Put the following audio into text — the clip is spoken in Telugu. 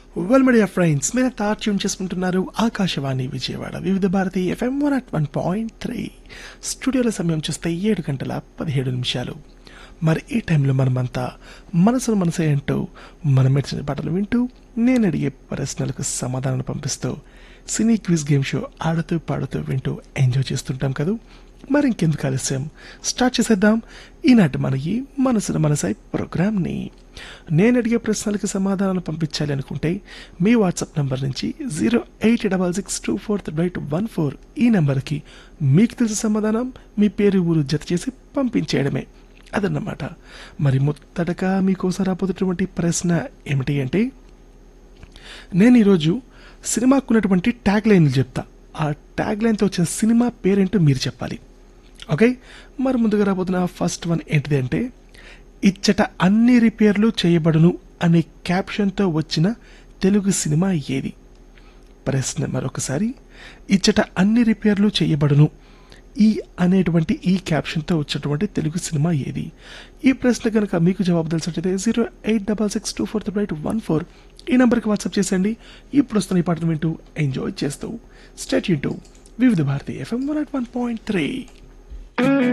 వెల్ మీడియా ఫ్రెండ్స్ మీరు ట్యూన్ చేసుకుంటున్నారు Akashvani Vijayawada Vividh Bharati FM one at one point three స్టూడియోల సమయం చూస్తే ఏడు గంటల పదిహేడు నిమిషాలు మరి ఈ టైంలో మనమంతా మనసును మనసు ఏంటో మనం మెచ్చిన పాటలు వింటూ నేను అడిగే ప్రశ్నలకు సమాధానాలు పంపిస్తూ సినీ క్విజ్ గేమ్ షో ఆడుతూ పాడుతూ వింటూ ఎంజాయ్ చేస్తుంటాం కదా మరి ఇంకెందుకు ఆలస్యం స్టార్ట్ చేసేద్దాం ఈనాటి మన ఈ మనసున మనసై ప్రోగ్రామ్ని నేను అడిగే ప్రశ్నలకు సమాధానాలు పంపించాలి అనుకుంటే మీ వాట్సాప్ నంబర్ నుంచి zero eight double six two four eight one four ఈ నెంబర్కి మీకు తెలిసిన సమాధానం మీ పేరు ఊరు జత చేసి పంపించేయడమే అదన్నమాట మరి మొత్తటగా మీకోసం రాబోతున్నటువంటి ప్రశ్న ఏమిటి అంటే నేను ఈరోజు సినిమాకున్నటువంటి ట్యాగ్ లైన్లు చెప్తా ఆ ట్యాగ్ లైన్తో వచ్చిన సినిమా పేరేంటో మీరు చెప్పాలి ఓకే మరి ముందుగా రాబోతున్న ఫస్ట్ వన్ ఏంటిది అంటే ఇచ్చట అన్ని రిపేర్లు చేయబడును అనే క్యాప్షన్తో వచ్చిన తెలుగు సినిమా ఏది ప్రశ్న మరొకసారి ఇచ్చట అన్ని రిపేర్లు చేయబడును ఈ అనేటువంటి ఈ క్యాప్షన్తో వచ్చినటువంటి తెలుగు సినిమా ఏది ఈ ప్రశ్న కనుక మీకు జవాబు తెలిసినట్లయితే zero eight double six two four eight one four ఈ నెంబర్కి వాట్సాప్ చేసేయండి ఇప్పుడు వస్తున్న ఈ పాటను వింటూ ఎంజాయ్ చేస్తూ స్టేట్ యూటూ Vividh Bharati FM one at one point three